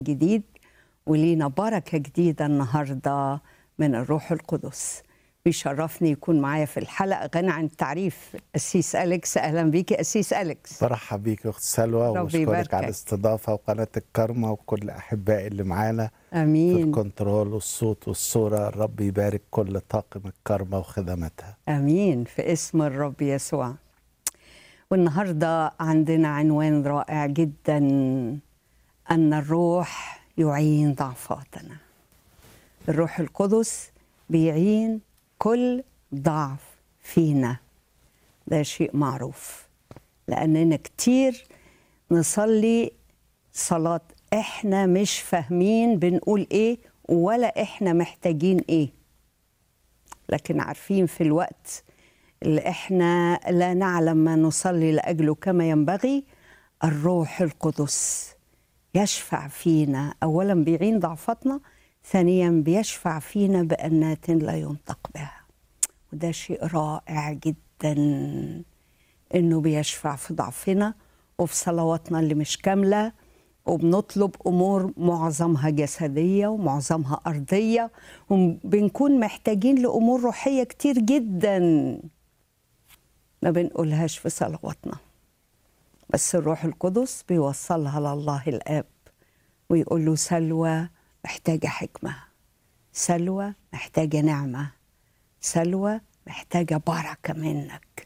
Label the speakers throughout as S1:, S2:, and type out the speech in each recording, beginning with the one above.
S1: جديد ولينا بركة جديدة النهاردة من الروح القدس بيشرفني يكون معايا في الحلقة غني عن التعريف أسيس أليكس أهلا بيكي أسيس أليكس
S2: برحب بيك اخت سلوى
S1: ربي
S2: واشكرك
S1: يباركك.
S2: على الاستضافه وقناه الكرمه وكل احبائي اللي معانا في
S1: أمين
S2: الكنترول والصوت والصوره الرب يبارك كل طاقم الكرمه وخدماتها
S1: أمين في اسم الرب يسوع والنهاردة عندنا عنوان رائع جدا أن الروح يعين ضعفاتنا الروح القدس بيعين كل ضعف فينا ده شيء معروف لأننا كتير نصلي صلاة إحنا مش فاهمين بنقول إيه ولا إحنا محتاجين إيه لكن عارفين في الوقت اللي احنا لا نعلم ما نصلي لاجله كما ينبغي الروح القدس يشفع فينا اولا بيعين ضعفتنا ثانيا بيشفع فينا بانات لا ينطق بها وده شيء رائع جدا انه بيشفع في ضعفنا وفي صلواتنا اللي مش كامله وبنطلب امور معظمها جسديه ومعظمها ارضيه وبنكون محتاجين لامور روحيه كتير جدا ما بنقولهاش في صلواتنا بس الروح القدس بيوصلها لله الاب ويقول له سلوى محتاجه حكمه سلوى محتاجه نعمه سلوى محتاجه بركه منك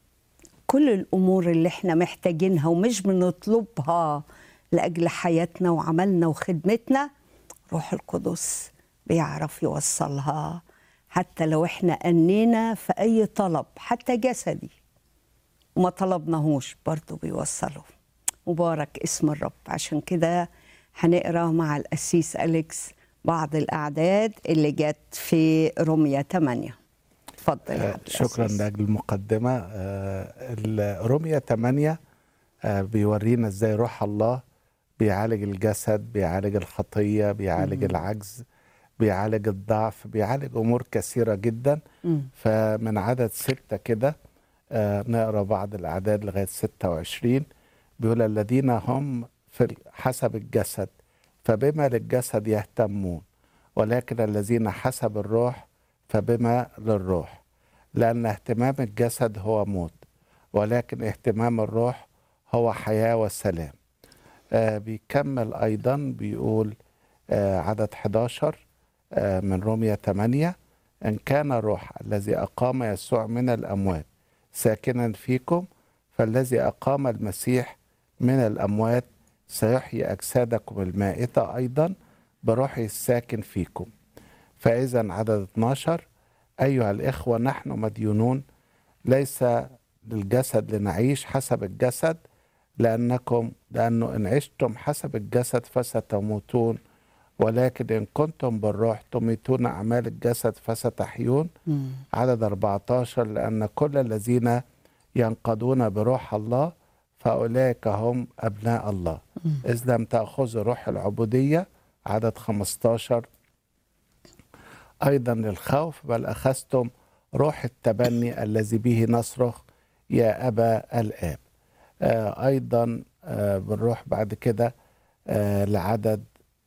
S1: كل الامور اللي احنا محتاجينها ومش بنطلبها لاجل حياتنا وعملنا وخدمتنا روح القدس بيعرف يوصلها حتى لو احنا انينا في اي طلب حتى جسدي وما طلبناهوش برضه بيوصله مبارك اسم الرب عشان كده هنقرا مع القسيس أليكس بعض الأعداد اللي جت في روميا 8 اتفضل يا
S2: آه،
S1: عبد
S2: شكرا
S1: العزيز.
S2: لاجل المقدمه آه، ال- روميا 8 آه، بيورينا ازاي روح الله بيعالج الجسد بيعالج الخطيه بيعالج العجز بيعالج الضعف بيعالج امور كثيره جدا
S1: مم.
S2: فمن عدد ستة كده آه، نقرا بعض الأعداد لغاية 26 بيقول الذين هم في ال- حسب الجسد فبما للجسد يهتمون ولكن الذين حسب الروح فبما للروح لأن اهتمام الجسد هو موت ولكن اهتمام الروح هو حياة وسلام آه بيكمل أيضا بيقول آه عدد 11 آه من رومية 8 إن كان الروح الذي أقام يسوع من الأموات ساكنا فيكم فالذي أقام المسيح من الأموات سيحيي أجسادكم المائتة أيضا بروحه الساكن فيكم فإذا عدد 12 أيها الإخوة نحن مديونون ليس للجسد لنعيش حسب الجسد لأنكم لأنه إن عشتم حسب الجسد فستموتون ولكن إن كنتم بالروح تميتون أعمال الجسد فستحيون
S1: مم.
S2: عدد 14 لأن كل الذين ينقضون بروح الله فأولئك هم أبناء الله إذ لم تأخذوا روح العبودية عدد 15 أيضا للخوف بل أخذتم روح التبني الذي به نصرخ يا أبا الآب آه أيضا آه بنروح بعد كده آه لعدد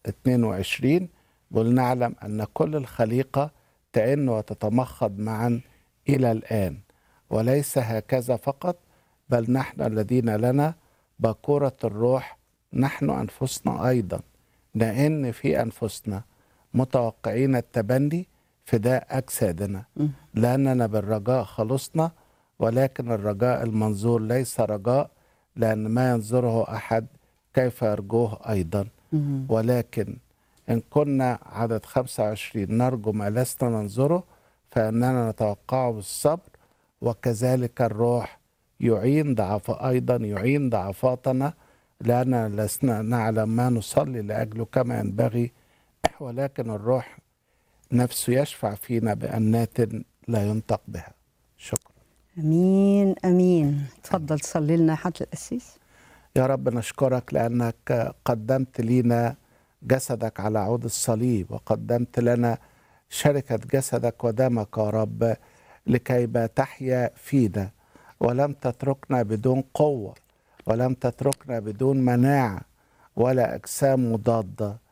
S2: 22 بل نعلم أن كل الخليقة تئن وتتمخض معا إلى الآن وليس هكذا فقط بل نحن الذين لنا بكورة الروح نحن أنفسنا أيضا نئن في أنفسنا متوقعين التبني فداء أجسادنا لأننا بالرجاء خلصنا ولكن الرجاء المنظور ليس رجاء لأن ما ينظره أحد كيف يرجوه أيضا
S1: مم.
S2: ولكن إن كنا عدد 25 نرجو ما لسنا ننظره فإننا نتوقعه بالصبر وكذلك الروح يعين ضعف أيضا يعين ضعفاتنا لأننا لسنا نعلم ما نصلي لأجله كما ينبغي ولكن الروح نفسه يشفع فينا بأنات لا ينطق بها شكرا
S1: امين امين اتفضل صلي لنا حضرة القسيس
S2: يا رب نشكرك لأنك قدمت لنا جسدك على عود الصليب وقدمت لنا شركة جسدك ودمك يا رب لكي ما تحيا فينا ولم تتركنا بدون قوة ولم تتركنا بدون مناعة ولا أجسام مضادة